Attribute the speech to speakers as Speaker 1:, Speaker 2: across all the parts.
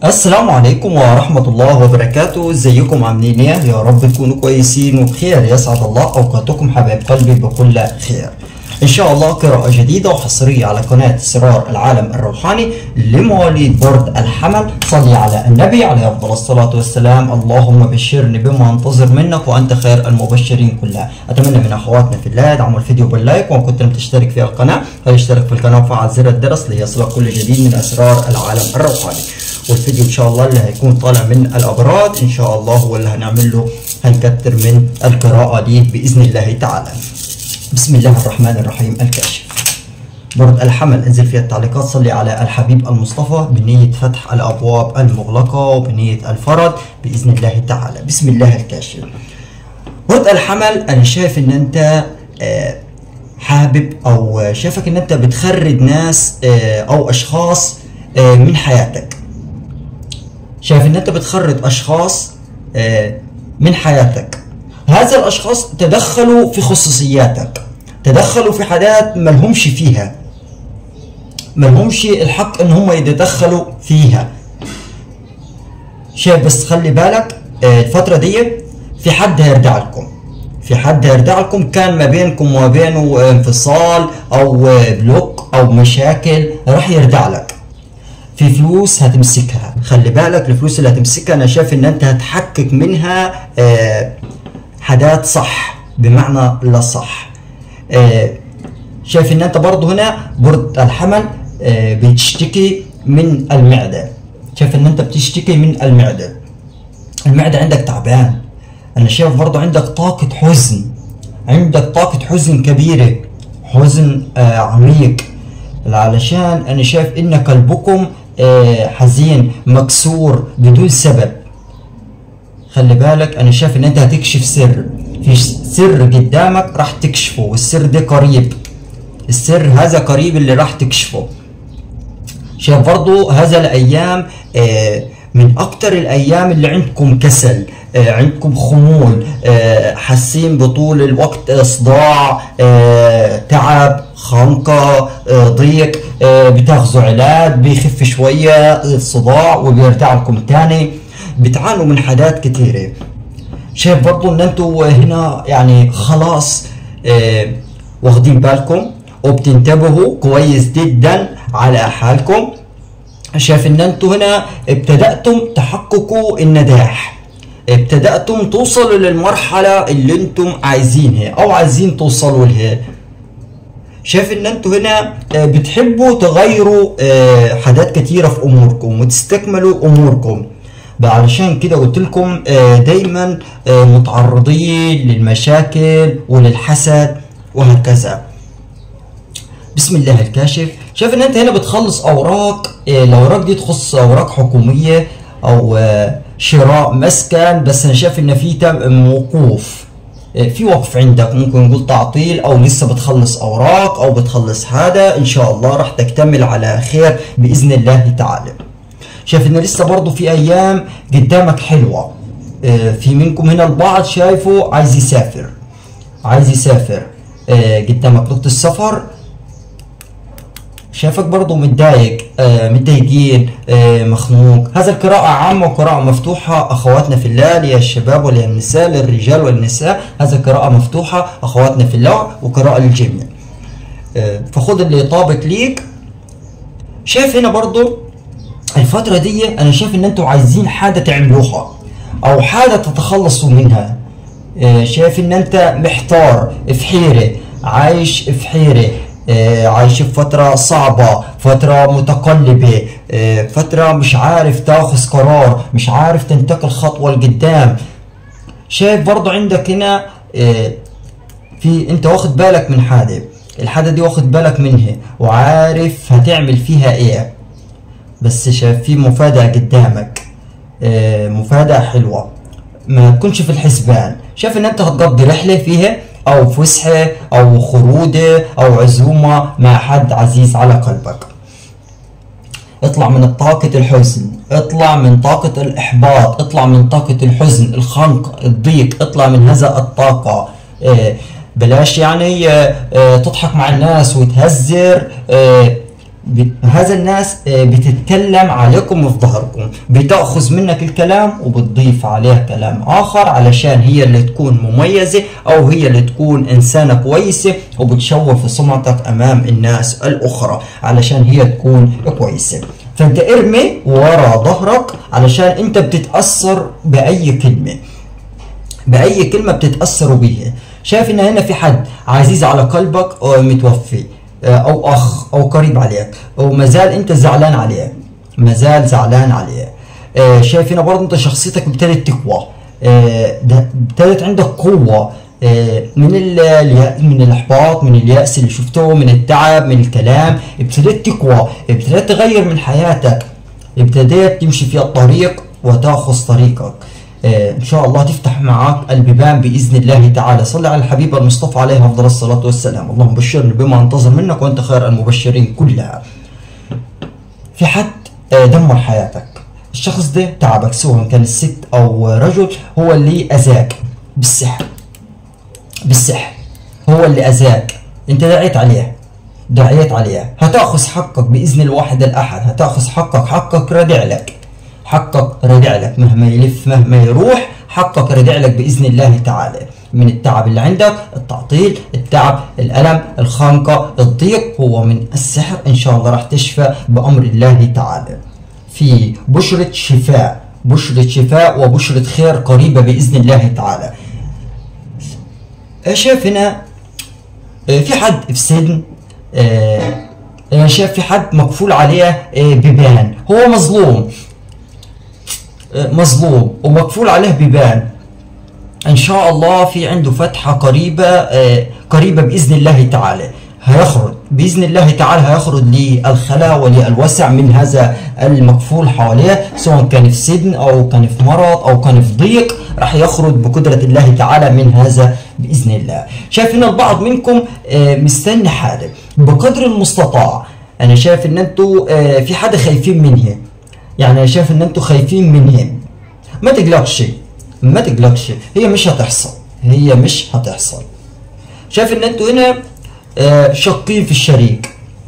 Speaker 1: السلام عليكم ورحمة الله وبركاته ازيكم عاملين ايه يا رب تكونوا كويسين وبخير يسعد الله اوقاتكم حبايب قلبي بكل خير ان شاء الله قراءة جديدة وحصرية على قناة اسرار العالم الروحاني لمواليد برد الحمل صلي على النبي عليه افضل الصلاة والسلام اللهم بشرني بما انتظر منك وانت خير المبشرين كلها اتمنى من اخواتنا في الله يدعموا الفيديو باللايك وان كنت لم تشترك في القناة فاشترك في القناة وفعل زر الجرس ليصلك كل جديد من اسرار العالم الروحاني والفيديو ان شاء الله اللي هيكون طالع من الابراج ان شاء الله هو اللي هنعمل له هنكتر من القراءه دي باذن الله تعالى بسم الله الرحمن الرحيم الكاشف برد الحمل انزل في التعليقات صلي على الحبيب المصطفى بنية فتح الأبواب المغلقة وبنية الفرج بإذن الله تعالى بسم الله الكاشف برد الحمل أنا شايف إن أنت آه، حابب أو شايفك إن أنت بتخرج ناس آه، أو أشخاص آه، من حياتك شايف ان انت بتخرج اشخاص آه، من حياتك هذا الاشخاص تدخلوا في خصوصياتك تدخلوا في حاجات ملهمش فيها ملهمش الحق ان هم يتدخلوا فيها شايف بس خلي بالك آه، الفترة دي في حد هيرجع لكم في حد هيرجع لكم كان ما بينكم وما بينه انفصال او آه، بلوك او مشاكل راح يرجع لك في فلوس هتمسكها خلي بالك الفلوس اللي هتمسكها انا شايف ان انت هتحقق منها آه، حاجات صح بمعنى لا صح آه، شايف ان انت برضه هنا برد الحمل آه، بتشتكي من المعدة شايف ان انت بتشتكي من المعدة المعدة عندك تعبان انا شايف برضه عندك طاقة حزن عندك طاقة حزن كبيرة حزن آه عميق علشان انا شايف ان قلبكم آه حزين مكسور بدون سبب خلي بالك انا شايف ان انت هتكشف سر في سر قدامك راح تكشفه والسر ده قريب السر هذا قريب اللي راح تكشفه شايف برضو هذا الايام آه، من اكتر الايام اللي عندكم كسل آه، عندكم خمول آه، حاسين بطول الوقت آه، صداع آه، تعب خنقة آه، ضيق آه، بتاخذوا علاج بيخف شوية الصداع وبيرجع لكم تاني بتعانوا من حاجات كتيرة شايف برضو ان انتوا هنا يعني خلاص آه، واخدين بالكم وبتنتبهوا كويس جدا على حالكم شايف ان انتوا هنا ابتدأتم تحققوا النجاح ابتدأتم توصلوا للمرحلة اللي انتم عايزينها او عايزين توصلوا لها شايف ان انتوا هنا آه، بتحبوا تغيروا آه، حاجات كتيرة في اموركم وتستكملوا اموركم بقى علشان كده قلت لكم آه، دايما آه، متعرضين للمشاكل وللحسد وهكذا بسم الله الكاشف شايف ان انت هنا بتخلص اوراق آه، الاوراق دي تخص اوراق حكوميه او آه، شراء مسكن بس انا شايف ان في تم وقوف آه، في وقف عندك ممكن نقول تعطيل او لسه بتخلص اوراق او بتخلص هذا ان شاء الله راح تكتمل على خير باذن الله تعالى شايف ان لسه برضه في ايام قدامك حلوه آه، في منكم هنا البعض شايفه عايز يسافر عايز يسافر آه، قدامك نقطه السفر شايفك برضو متضايق آه متضايقين آه مخنوق هذا القراءة عامة وقراءة مفتوحة أخواتنا في الله للشباب وللنساء للرجال والنساء هذا قراءة مفتوحة أخواتنا في الله وقراءة للجميع آه فخذ اللي يطابق ليك شايف هنا برضو الفترة دي أنا شايف إن أنتوا عايزين حاجة تعملوها أو حاجة تتخلصوا منها آه، شايف ان انت محتار في حيرة عايش في حيرة آه، عايش في فترة صعبة فترة متقلبة آه، فترة مش عارف تاخذ قرار مش عارف تنتقل خطوة لقدام شايف برضو عندك هنا آه، في انت واخد بالك من حاجة الحاجة دي واخد بالك منها وعارف هتعمل فيها ايه بس شايف في مفاجأة قدامك آه، مفاجأة حلوة ما تكونش في الحسبان شايف ان انت هتقضي رحلة فيها او فسحة او خروجة او عزومة مع حد عزيز على قلبك اطلع من طاقة الحزن اطلع من طاقة الاحباط اطلع من طاقة الحزن الخنق الضيق اطلع من هذا الطاقة آه، بلاش يعني آه، آه، تضحك مع الناس وتهزر آه، ب- هذا الناس آه، بتتكلم عليكم في ظهركم بتأخذ منك الكلام وبتضيف عليه كلام آخر علشان هي اللي تكون مميزة أو هي اللي تكون إنسانة كويسة وبتشوه في سمعتك أمام الناس الأخرى علشان هي تكون كويسة فأنت ارمي ورا ظهرك علشان أنت بتتأثر بأي كلمة باي كلمه بتتاثروا بيها شايف ان هنا في حد عزيز على قلبك أو متوفي آه، او اخ او قريب عليك او مازال انت زعلان عليه مازال زعلان عليه آه، شايف هنا برضه انت شخصيتك ابتدت تقوى آه، ده ابتدت عندك قوه آه، من ال- اليأ- من الاحباط من اليأس اللي شفته من التعب من الكلام ابتديت تقوى ابتديت تغير من حياتك ابتديت تمشي في الطريق وتاخذ طريقك آه، ان شاء الله تفتح معك البيبان باذن الله تعالى صل على الحبيب المصطفى عليه افضل الصلاه والسلام اللهم بشرني بما انتظر منك وانت خير المبشرين كلها في حد آه، دمر حياتك الشخص ده تعبك سواء كان الست او رجل هو اللي اذاك بالسحر بالسحر هو اللي اذاك انت دعيت عليه دعيت عليه هتاخذ حقك باذن الواحد الاحد هتاخذ حقك حقك رادع لك حقك رادع لك مهما يلف مهما يروح حقك رادع لك باذن الله تعالى من التعب اللي عندك التعطيل التعب الالم الخنقه الضيق هو من السحر ان شاء الله راح تشفى بامر الله تعالى في بشرة شفاء بشرة شفاء وبشرة خير قريبة بإذن الله تعالى شايف هنا آه، في حد في سجن آه، آه، شايف في حد مقفول عليه آه، بيبان هو مظلوم آه، مظلوم ومقفول عليه بيبان ان شاء الله في عنده فتحه قريبه آه، قريبه باذن الله تعالى هيخرج باذن الله تعالى هيخرج للخلاء وللوسع من هذا المقفول حواليه سواء كان في سجن او كان في مرض او كان في ضيق راح يخرج بقدره الله تعالى من هذا باذن الله شايف ان البعض منكم آه، مستني حاله بقدر المستطاع انا شايف ان انتوا آه، في حدا خايفين منها يعني انا شايف ان انتوا خايفين منهم ما تقلقش ما تقلقش هي مش هتحصل هي مش هتحصل شايف ان انتوا هنا آه، شاقين في الشريك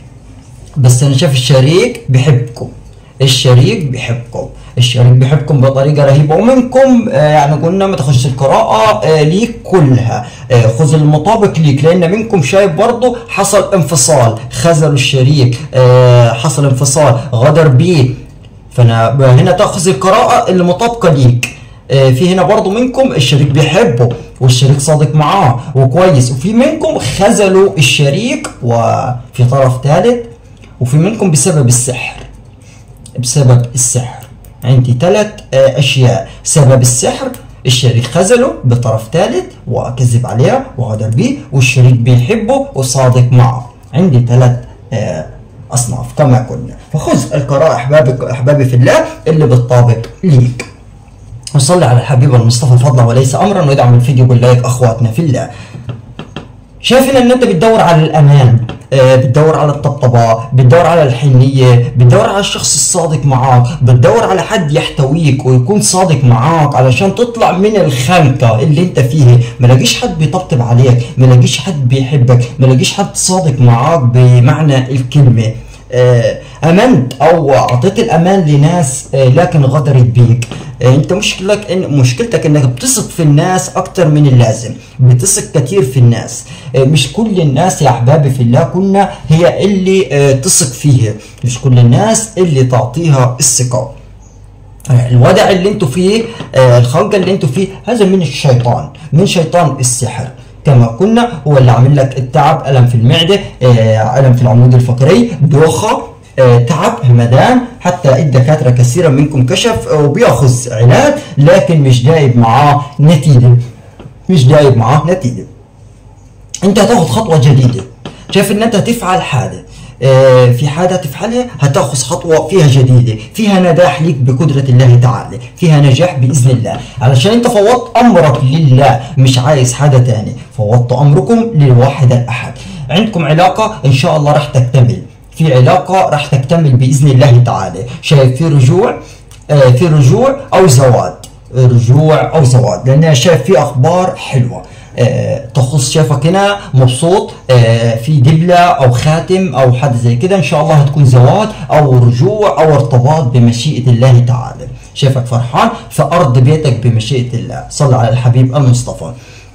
Speaker 1: بس انا شايف الشريك بيحبكم الشريك بيحبكم الشريك بيحبكم بطريقه رهيبه ومنكم آه، يعني قلنا ما تاخدش القراءه آه، ليك كلها آه، خذ المطابق ليك لان منكم شايف برضه حصل انفصال خذلوا الشريك آه، حصل انفصال غدر بيه فانا هنا تاخذ القراءه اللي مطابقه ليك آه، في هنا برضو منكم الشريك بيحبه والشريك صادق معاه وكويس وفي منكم خذلوا الشريك وفي طرف ثالث وفي منكم بسبب السحر بسبب السحر عندي ثلاث اشياء سبب السحر الشريك خذله بطرف ثالث وكذب عليه وغدر به والشريك بيحبه وصادق معه عندي ثلاث اصناف كما قلنا فخذ القراءة احبابك احبابي في الله اللي بالطابق ليك وصلي على الحبيب المصطفى فضلا وليس امرا وادعم الفيديو باللايك اخواتنا في الله شايفين ان انت بتدور على الامان آه، بتدور على الطبطبة بتدور على الحنية بتدور على الشخص الصادق معاك بتدور على حد يحتويك ويكون صادق معاك علشان تطلع من الخنقة اللي انت فيها ما لاقيش حد بيطبطب عليك ما لاقيش حد بيحبك ما لاقيش حد صادق معاك بمعنى الكلمة آه، امنت او اعطيت الامان لناس آه، لكن غدرت بيك آه، انت مشكلتك إن مشكلتك انك بتثق في الناس اكتر من اللازم بتثق كتير في الناس آه، مش كل الناس يا احبابي في الله كنا هي اللي آه، تثق فيها مش كل الناس اللي تعطيها الثقه الوضع اللي انتوا فيه آه، الخنقه اللي انتوا فيه هذا من الشيطان من شيطان السحر كما قلنا هو اللي عامل لك التعب الم في المعده آه، الم في العمود الفقري دوخه آه، تعب همدان حتى الدكاتره كثيرا منكم كشف آه، وبياخذ علاج لكن مش جايب معاه نتيجه مش جايب معاه نتيجه انت هتاخد خطوه جديده شايف ان انت هتفعل حاجه آه، في حاجه تفعلها هتاخذ خطوه فيها جديده فيها نجاح ليك بقدره الله تعالى فيها نجاح باذن الله علشان انت فوضت امرك لله مش عايز حاجه تاني فوضت امركم للواحد الاحد عندكم علاقه ان شاء الله راح تكتمل في علاقه راح تكتمل باذن الله تعالى شايف في رجوع آه، في رجوع او زواج رجوع او زواج لان انا شايف في اخبار حلوه آه، تخص شايفك هنا مبسوط آه، في دبلة او خاتم او حد زي كده ان شاء الله هتكون زواج او رجوع او ارتباط بمشيئة الله تعالى شايفك فرحان في ارض بيتك بمشيئة الله صلى على الحبيب المصطفى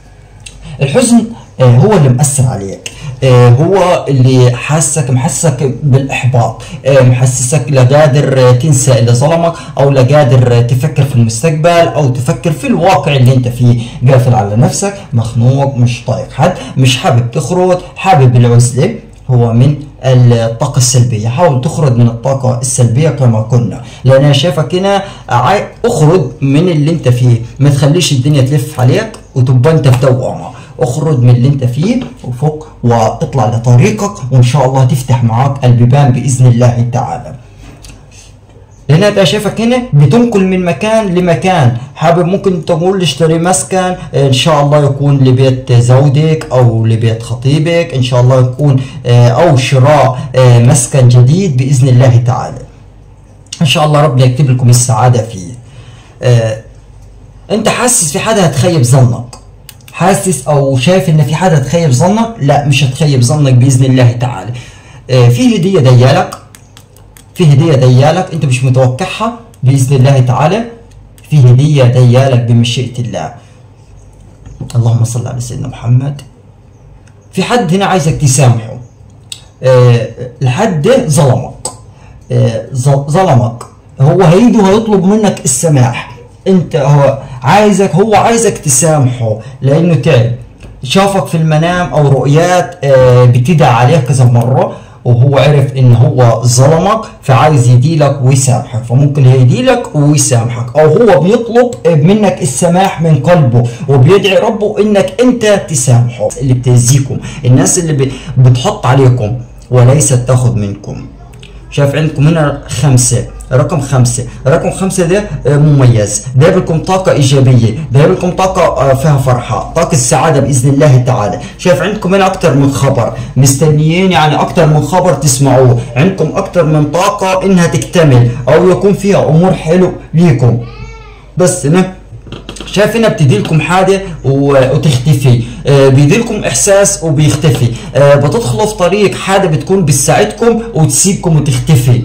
Speaker 1: الحزن آه، هو اللي مأثر عليك آه، هو اللي حاسك محسك بالاحباط آه، محسسك لا قادر تنسى اللي ظلمك او لا قادر تفكر في المستقبل او تفكر في الواقع اللي انت فيه قافل على نفسك مخنوق مش طايق حد مش حابب تخرج حابب العزله هو من الطاقة السلبية حاول تخرج من الطاقة السلبية كما كنا لأن أنا شايفك هنا عاي- اخرج من اللي انت فيه ما تخليش الدنيا تلف عليك وتبقى انت في دوامة اخرج من اللي انت فيه وفوق واطلع لطريقك وان شاء الله تفتح معاك البيبان باذن الله تعالى لان انت شايفك هنا بتنقل من مكان لمكان حابب ممكن تقول اشتري مسكن ان شاء الله يكون لبيت زوجك او لبيت خطيبك ان شاء الله يكون اه، او شراء اه، مسكن جديد باذن الله تعالى ان شاء الله ربنا يكتب لكم السعاده فيه اه، انت حاسس في حدا هتخيب ظنك حاسس او شايف ان في حدا هتخيب ظنك لا مش هتخيب ظنك باذن الله تعالى اه، في هديه ديالك في هديه ديالك انت مش متوقعها باذن الله تعالى في هديه ديالك بمشيئه الله اللهم صل على سيدنا محمد في حد هنا عايزك تسامحه آه، الحد ده ظلمك آه، ظ- ظلمك هو هيجي وهيطلب منك السماح انت هو عايزك هو عايزك تسامحه لانه تعب شافك في المنام او رؤيات آه، بتدعى عليه كذا مره وهو عرف ان هو ظلمك فعايز يديلك ويسامحك فممكن يديلك ويسامحك او هو بيطلب منك السماح من قلبه وبيدعي ربه انك انت تسامحه اللي بتأذيكم الناس اللي ب- بتحط عليكم وليست تاخذ منكم شايف عندكم هنا خمسة رقم خمسة رقم خمسة ده آه، مميز ده لكم طاقة إيجابية ده لكم طاقة آه، فيها فرحة طاقة السعادة بإذن الله تعالى شايف عندكم هنا أكتر من خبر مستنيين يعني أكتر من خبر تسمعوه عندكم أكتر من طاقة إنها تكتمل أو يكون فيها أمور حلو ليكم بس هنا شايف هنا بتدي لكم حاجه و- وتختفي آه، بيدي لكم احساس وبيختفي آه، بتدخلوا في طريق حاجه بتكون بتساعدكم وتسيبكم وتختفي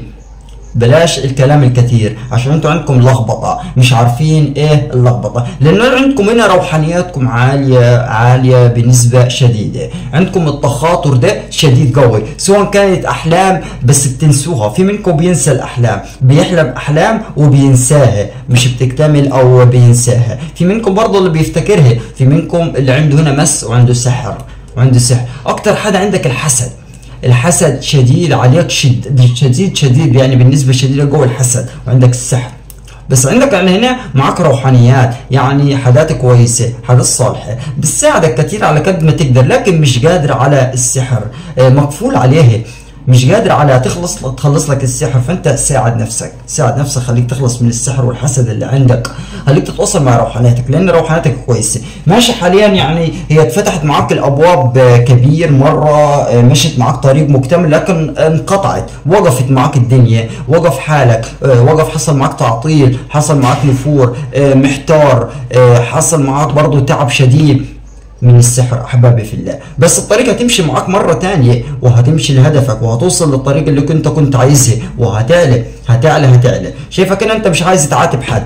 Speaker 1: بلاش الكلام الكثير عشان انتوا عندكم لخبطه مش عارفين ايه اللخبطه لانه عندكم هنا روحانياتكم عاليه عاليه بنسبه شديده عندكم التخاطر ده شديد قوي سواء كانت احلام بس بتنسوها في منكم بينسى الاحلام بيحلم احلام وبينساها مش بتكتمل او بينساها في منكم برضه اللي بيفتكرها في منكم اللي عنده هنا مس وعنده سحر وعنده سحر اكتر حاجه عندك الحسد الحسد شديد عليك شد شديد شديد يعني بالنسبه شديده قوي الحسد وعندك السحر بس عندك يعني هنا معك روحانيات يعني حاجات كويسه حاجات صالحه بتساعدك كثير على قد ما تقدر لكن مش قادر على السحر آه، مقفول عليه مش قادر على تخلص تخلص لك السحر فانت ساعد نفسك ساعد نفسك خليك تخلص من السحر والحسد اللي عندك خليك تتواصل مع روحانيتك لان روحانيتك كويسه ماشي حاليا يعني هي اتفتحت معاك الابواب آه، كبير مره آه، مشت معاك طريق مكتمل لكن انقطعت وقفت معاك الدنيا وقف حالك آه، وقف حصل معاك تعطيل حصل معاك نفور آه، محتار آه، حصل معاك برضو تعب شديد من السحر احبابي في الله بس الطريق هتمشي معاك مره تانية وهتمشي لهدفك وهتوصل للطريق اللي كنت كنت عايزها وهتعلى هتعلى هتعلى شايفك ان انت مش عايز تعاتب حد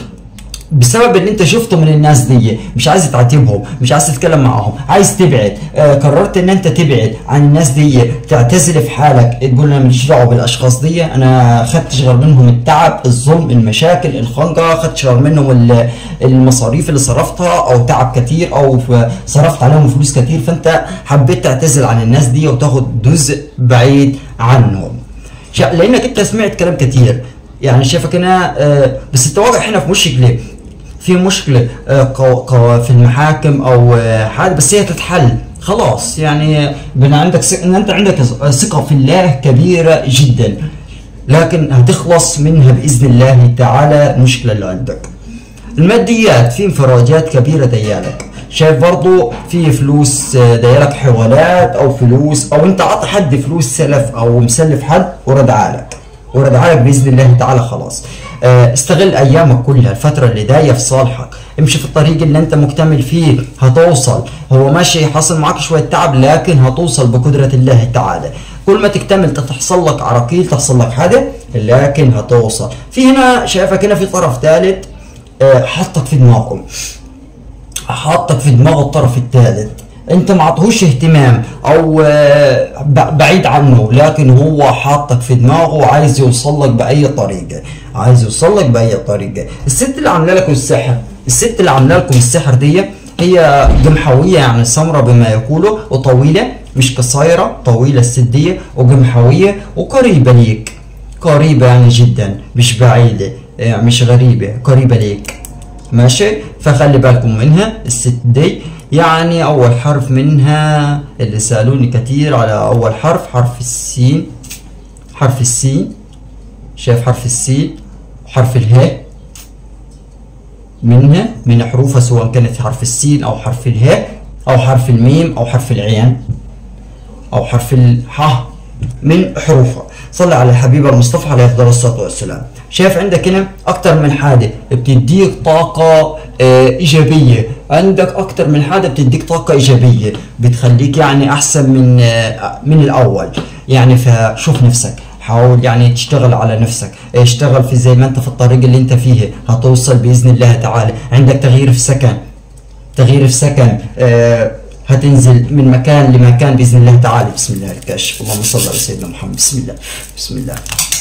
Speaker 1: بسبب اللي انت شفته من الناس دي مش عايز تعاتبهم مش عايز تتكلم معاهم عايز تبعد آه قررت ان انت تبعد عن الناس دي تعتزل في حالك تقول انا ماليش دعوه بالاشخاص دي انا خدتش غير منهم التعب الظلم المشاكل الخنقه خدتش غير منهم ال- المصاريف اللي صرفتها او تعب كتير او ف- صرفت عليهم فلوس كتير فانت حبيت تعتزل عن الناس دي وتاخد جزء بعيد عنهم شا- لانك انت سمعت كلام كتير يعني شايفك هنا آه، بس انت واضح هنا في وشك ليه؟ في مشكله آه، قو- قو- في المحاكم او آه، حاجه بس هي تتحل خلاص يعني بان عندك ثق- ان انت عندك ثقه في الله كبيره جدا لكن هتخلص منها باذن الله تعالى المشكله اللي عندك الماديات في انفراجات كبيره ديالك شايف برضو في فلوس آه، دايلك حوالات او فلوس او انت عطى حد فلوس سلف او مسلف حد وردعها لك وردعها لك باذن الله تعالى خلاص آه، استغل ايامك كلها الفتره اللي جايه في صالحك امشي في الطريق اللي انت مكتمل فيه هتوصل هو ماشي حصل معك شويه تعب لكن هتوصل بقدره الله تعالى كل ما تكتمل تحصل لك عراقيل تحصل لك حاجه لكن هتوصل في هنا شايفك هنا في طرف ثالث آه، حطك في دماغه حاطك في دماغه الطرف الثالث انت ما عطهوش اهتمام او آه، ب- بعيد عنه لكن هو حاطك في دماغه وعايز يوصل لك باي طريقه عايز يوصل لك باي طريقه الست اللي عامله لكم السحر الست اللي عامله لكم السحر دي هي جمحويه يعني سمراء بما يقولوا وطويله مش قصيره طويله الست دي وجمحويه وقريبه ليك قريبه يعني جدا مش بعيده يعني مش غريبه قريبه ليك ماشي فخلي بالكم منها الست دي يعني اول حرف منها اللي سالوني كتير على اول حرف حرف السين حرف السين شايف حرف السين وحرف الهاء منها من حروفها سواء كانت حرف السين او حرف الهاء او حرف الميم او حرف العين او حرف الح من حروفها صلى على الحبيب المصطفى عليه افضل الصلاه والسلام شايف عندك هنا اكتر من حاجه بتديك طاقه آه، ايجابيه عندك اكتر من حاجه بتديك طاقه ايجابيه بتخليك يعني احسن من آه، من الاول يعني فشوف نفسك حاول يعني تشتغل على نفسك اشتغل في زي ما انت في الطريق اللي انت فيه هتوصل باذن الله تعالى عندك تغيير في سكن تغيير في سكن آه هتنزل من مكان لمكان باذن الله تعالى بسم الله الكاشف اللهم صل على سيدنا محمد بسم الله بسم الله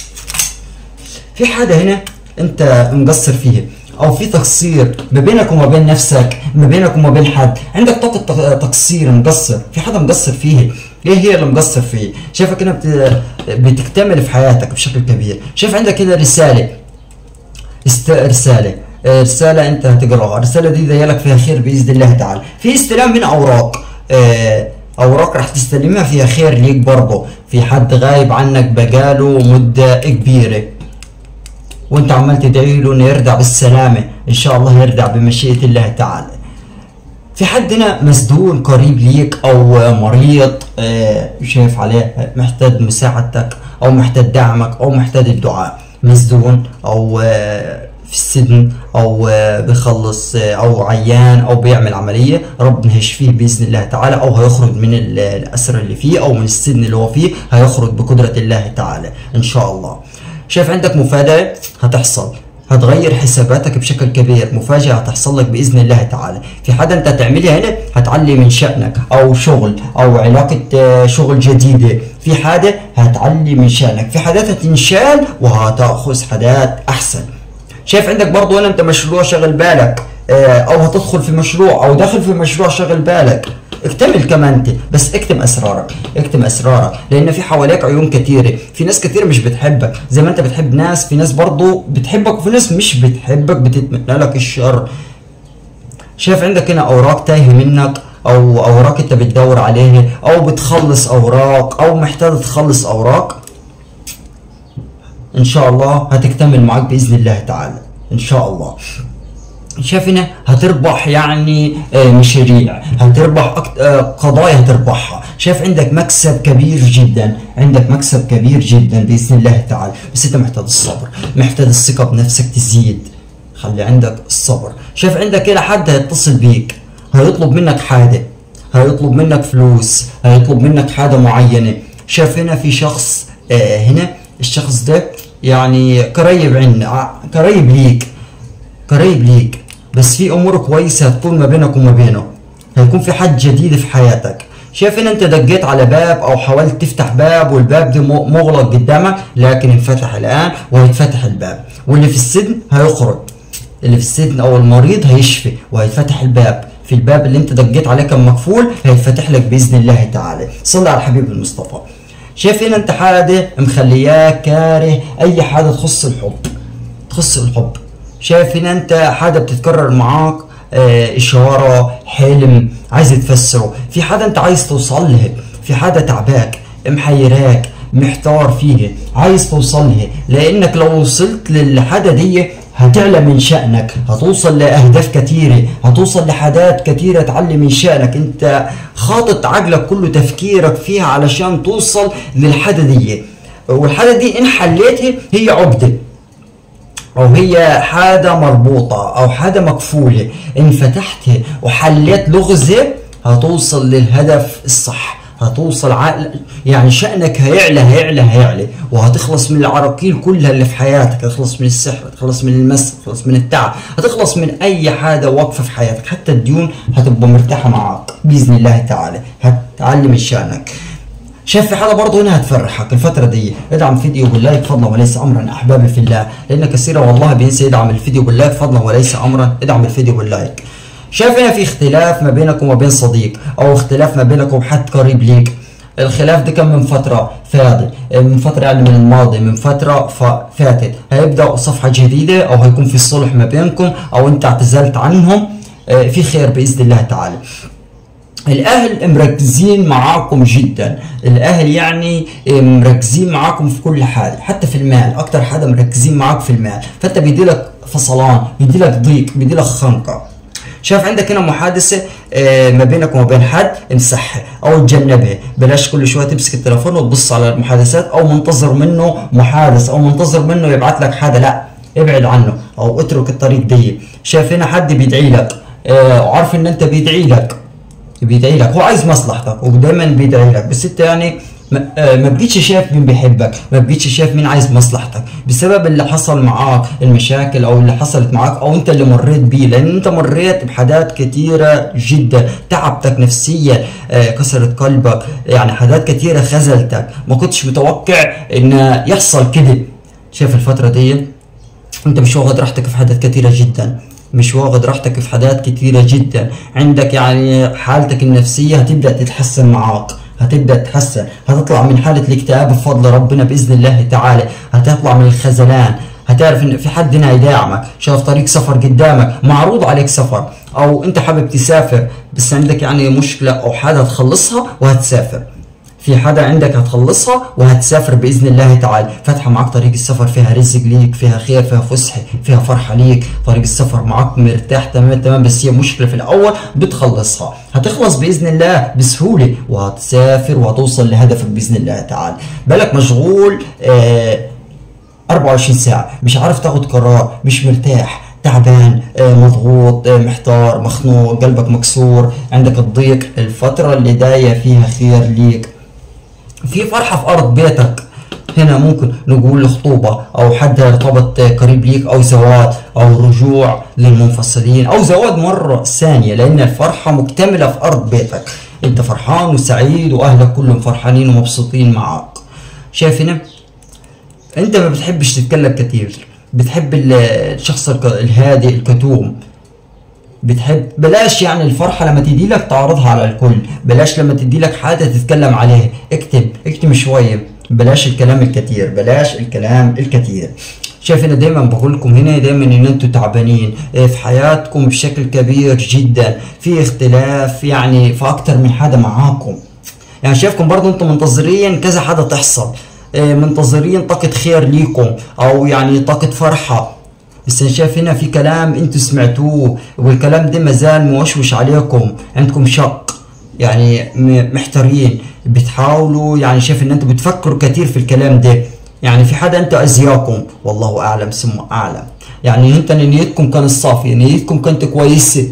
Speaker 1: في حاجه هنا انت مقصر فيها او في تقصير ما بينك وما بين نفسك ما بينك وما بين حد عندك طاقه تق- تقصير مقصر في حدا مقصر فيه ايه هي اللي مقصر فيه شايفك هنا بت... بتكتمل في حياتك بشكل كبير شايف عندك كده رساله است... رساله آه، رساله انت هتقراها الرساله دي زي لك فيها خير باذن الله تعالى في استلام من اوراق آه، اوراق راح تستلمها فيها خير ليك برضه في حد غايب عنك بقاله مده كبيره وانت عمال تدعي له انه يرجع بالسلامه ان شاء الله يرجع بمشيئه الله تعالى في حد هنا مسدود قريب ليك او مريض آه، شايف عليه محتاج مساعدتك او محتاج دعمك او محتاج الدعاء مسدون او آه، في السجن او آه، بيخلص آه، او عيان او بيعمل عمليه ربنا هيشفيه باذن الله تعالى او هيخرج من ال- الاسر اللي فيه او من السجن اللي هو فيه هيخرج بقدره الله تعالى ان شاء الله شايف عندك مفاجاه هتحصل هتغير حساباتك بشكل كبير مفاجأة هتحصل لك بإذن الله تعالى في حاجة أنت هتعملها هنا هتعلي من شأنك أو شغل أو علاقة آه، شغل جديدة في حاجة هتعلي من شأنك في حاجات هتنشال وهتأخذ حاجات أحسن شايف عندك برضو هنا أنت مشروع شغل بالك آه، أو هتدخل في مشروع أو داخل في مشروع شغل بالك اكتمل كمان انت بس اكتم اسرارك اكتم اسرارك لان في حواليك عيون كتيره في ناس كتير مش بتحبك زي ما انت بتحب ناس في ناس برضو بتحبك وفي ناس مش بتحبك بتتمنى لك الشر شايف عندك هنا اوراق تايهه منك او اوراق انت بتدور عليها او بتخلص اوراق او محتاج تخلص اوراق ان شاء الله هتكتمل معاك باذن الله تعالى ان شاء الله شايف هنا هتربح يعني آه، مشاريع هتربح أكت... آه، قضايا هتربحها شايف عندك مكسب كبير جدا عندك مكسب كبير جدا باذن الله تعالى بس انت محتاج الصبر محتاج الثقه بنفسك تزيد خلي عندك الصبر شايف عندك هنا حد هيتصل بيك هيطلب منك حاجه هيطلب منك فلوس هيطلب منك حاجه معينه شايف هنا في شخص آه هنا الشخص ده يعني قريب عنا قريب ليك قريب ليك بس في امور كويسه هتكون ما بينك وما بينه هيكون في حد جديد في حياتك شايف ان انت دقيت على باب او حاولت تفتح باب والباب ده م- مغلق قدامك لكن انفتح الان وهيتفتح الباب واللي في السجن هيخرج اللي في السجن او المريض هيشفي وهيتفتح الباب في الباب اللي انت دقيت عليه كان مقفول هيتفتح لك باذن الله تعالى صلى على الحبيب المصطفى شايف هنا انت حاجه مخلياك كاره اي حاجه تخص الحب تخص الحب شايف هنا انت حاجه بتتكرر معاك آه، اشاره حلم عايز تفسره في حاجه انت عايز توصل لها في حاجه تعباك محيراك محتار فيها عايز توصل لها لانك لو وصلت للحاجه دي هتعلى من شأنك هتوصل لأهداف كتيرة هتوصل لحاجات كتيرة تعلي من شأنك انت خاطط عقلك كله تفكيرك فيها علشان توصل للحاجة دي والحاجة دي ان حليتها هي عقدة او هي حاجه مربوطه او حاجه مقفوله ان فتحتها وحليت لغزه هتوصل للهدف الصح هتوصل عقل يعني شأنك هيعلى هيعلى هيعلى وهتخلص من العراقيل كلها اللي في حياتك هتخلص من السحر هتخلص من المس هتخلص من التعب هتخلص من اي حاجه واقفه في حياتك حتى الديون هتبقى مرتاحه معاك باذن الله تعالى هتعلي من شأنك شايف في حاجه برضه هنا هتفرحك الفتره دي ادعم فيديو باللايك فضلا وليس امرا احبابي في الله لان كثيرا والله بينسى يدعم الفيديو باللايك فضلا وليس امرا ادعم الفيديو باللايك شايف هنا في اختلاف ما بينك وما بين صديق او اختلاف ما بينك وحد قريب ليك الخلاف ده كان من فترة فاتت من فترة يعني من الماضي من فترة فاتت هيبدأ صفحة جديدة أو هيكون في صلح ما بينكم أو أنت اعتزلت عنهم في خير بإذن الله تعالى الاهل مركزين معاكم جدا الاهل يعني مركزين معاكم في كل حاجه حتى في المال اكتر حاجه مركزين معاك في المال فانت بيديلك فصلان بيديلك ضيق بيديلك خنقه شايف عندك هنا محادثه ما بينك وما بين حد امسحها او تجنبها بلاش كل شويه تمسك التليفون وتبص على المحادثات او منتظر منه محادث او منتظر منه يبعت لك حاجه لا ابعد عنه او اترك الطريق دي شايف هنا حد بيدعي لك وعارف ان انت بيدعي لك بيدعي لك هو عايز مصلحتك ودايما بيدعي لك بس انت يعني ما بقيتش شايف مين بيحبك ما بقيتش شايف مين عايز مصلحتك بسبب اللي حصل معاك المشاكل او اللي حصلت معاك او انت اللي مريت بيه لان انت مريت بحاجات كتيرة جدا تعبتك نفسيا كسرت قلبك يعني حاجات كتيرة خذلتك ما كنتش متوقع ان يحصل كده شايف الفترة دي انت مش واخد راحتك في حاجات كتيرة جدا مش واخد راحتك في حاجات كتيرة جدا عندك يعني حالتك النفسية هتبدأ تتحسن معاك هتبدا تتحسن هتطلع من حاله الاكتئاب بفضل ربنا باذن الله تعالى هتطلع من الخذلان هتعرف ان في حد هنا هيدعمك شايف طريق سفر قدامك معروض عليك سفر او انت حابب تسافر بس عندك يعني مشكله او حاجه هتخلصها وهتسافر في حاجة عندك هتخلصها وهتسافر بإذن الله تعالى فاتحة معاك طريق السفر فيها رزق ليك فيها خير فيها فسحة فيها فرحة ليك طريق السفر معاك مرتاح تمام تمام بس هي مشكلة في الأول بتخلصها هتخلص بإذن الله بسهولة وهتسافر وهتوصل لهدفك بإذن الله تعالى بالك مشغول آه 24 ساعة مش عارف تاخد قرار مش مرتاح تعبان مضغوط محتار مخنوق قلبك مكسور عندك الضيق الفترة اللي جاية فيها خير ليك في فرحة في أرض بيتك هنا ممكن نقول خطوبة أو حد ارتبط قريب ليك أو زواج أو رجوع للمنفصلين أو زواج مرة ثانية لأن الفرحة مكتملة في أرض بيتك أنت فرحان وسعيد وأهلك كلهم فرحانين ومبسوطين معاك شايف هنا أنت ما بتحبش تتكلم كتير بتحب الشخص الهادئ الكتوم بتحب بلاش يعني الفرحة لما تدي لك تعرضها على الكل بلاش لما تدي لك حاجة تتكلم عليها اكتب اكتب شوية بلاش الكلام الكتير بلاش الكلام الكتير شايف انا دايما بقول لكم هنا دايما ان انتوا تعبانين في حياتكم بشكل كبير جدا في اختلاف يعني في اكتر من حاجة معاكم يعني شايفكم برضو انتم منتظرين كذا حاجة تحصل منتظرين طاقة خير ليكم او يعني طاقة فرحة بس انا شايف هنا في كلام انتوا سمعتوه والكلام ده مازال موشوش عليكم عندكم شق يعني محتارين بتحاولوا يعني شايف ان انتوا بتفكروا كتير في الكلام ده يعني في حدا انتوا اذياكم والله اعلم ثم اعلم يعني انت نيتكم كانت صافيه نيتكم كانت كويسه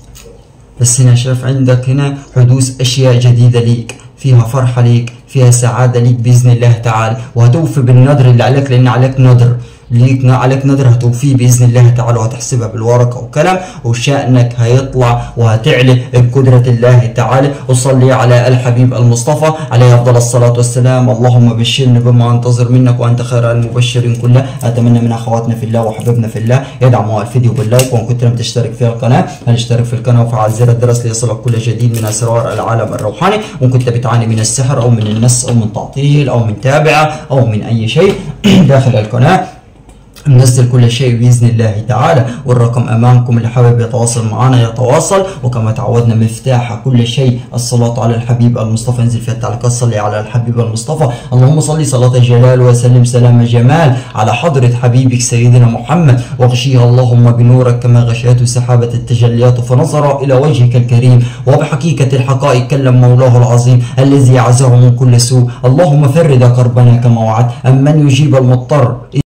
Speaker 1: بس هنا شايف عندك هنا حدوث اشياء جديده ليك فيها فرحه ليك فيها سعاده ليك باذن الله تعالى وهتوفي بالنذر اللي عليك لان عليك نذر ليك عليك نذر هتوفيه باذن الله تعالى وهتحسبها بالورقه وكلام وشانك هيطلع وهتعلى بقدره الله تعالى وصلي على الحبيب المصطفى عليه افضل الصلاه والسلام اللهم بشرني بما انتظر منك وانت خير المبشرين كله اتمنى من اخواتنا في الله وحبيبنا في الله يدعموا الفيديو باللايك وان كنت لم تشترك في القناه هنشترك في القناه وفعل زر الجرس ليصلك كل جديد من اسرار العالم الروحاني وان كنت بتعاني من السحر او من النس او من تعطيل او من تابعه او من اي شيء داخل القناه ننزل كل شيء باذن الله تعالى والرقم امامكم اللي حابب يتواصل معنا يتواصل وكما تعودنا مفتاح كل شيء الصلاه على الحبيب المصطفى انزل في التعليقات صلي على الحبيب المصطفى اللهم صل صلاه جلال وسلم سلام جمال على حضره حبيبك سيدنا محمد واغشيها اللهم بنورك كما غشيته سحابه التجليات فنظر الى وجهك الكريم وبحقيقه الحقائق كلم مولاه العظيم الذي عزاه من كل سوء اللهم فرد كربنا كما وعدت امن يجيب المضطر